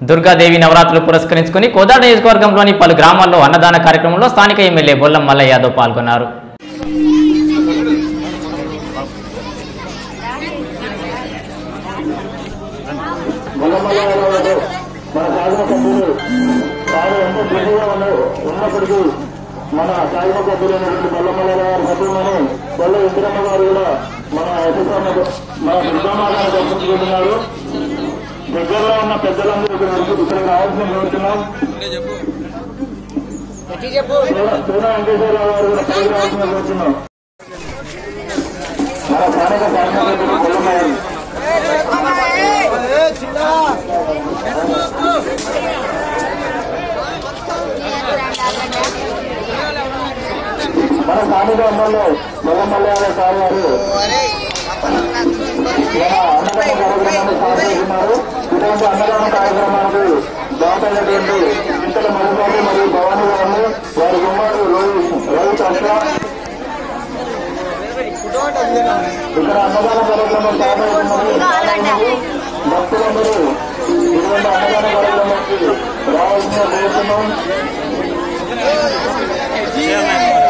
దుర్గాదేవి నవరాత్రులు పురస్కరించుకుని కోదాడ నియోజకవర్గంలోని పలు గ్రామాల్లో అన్నదాన కార్యక్రమంలో స్థానిక ఎమ్మెల్యే బొల్లం మల్ల యాదవ్ పాల్గొన్నారు గొల్లమల్లారావు మన సాధన సభ్యులు తాను ఎంత బిజీగా ఉన్న ఉన్నప్పటికీ మన సాధన సభ్యులైనటువంటి బొల్లమల్లారావు గారి సభ్యులను బొల్ల ఇంద్రమ్మ గారు కూడా మన ఎదుర్కొన్న మన దుర్గామాలను దర్శించుకుంటున్నారు దగ్గరలో ఉన్న పెద్దలందరూ ఇక్కడ వరకు ఇక్కడికి రావాల్సిన కోరుతున్నాం సూర్య వెంకటేశ్వరరావు గారు కూడా పైకి రావాల్సిన కోరుతున్నాం మన స్థానిక శాసనసభ్యులు బొల్లమ్మ గారు మన స్థానిక ఎమ్మెల్యే బొల్లమల్లారావు సార్ గారు మన అన్నదాన కార్యక్రమాన్ని స్థాపించున్నారు ఇటువంటి అన్నదాన కార్యక్రమానికి దాతైనటువంటి ఇంతల మధుబాబు మరియు భవానీ గారిని వారి కుమారుడు రవి రవి చక్ర ఇక్కడ అన్నదాన కార్యక్రమం ప్రారంభించినది భక్తులందరూ ఇటువంటి అన్నదాన కార్యక్రమానికి రావాల్సిన కోరుతున్నాం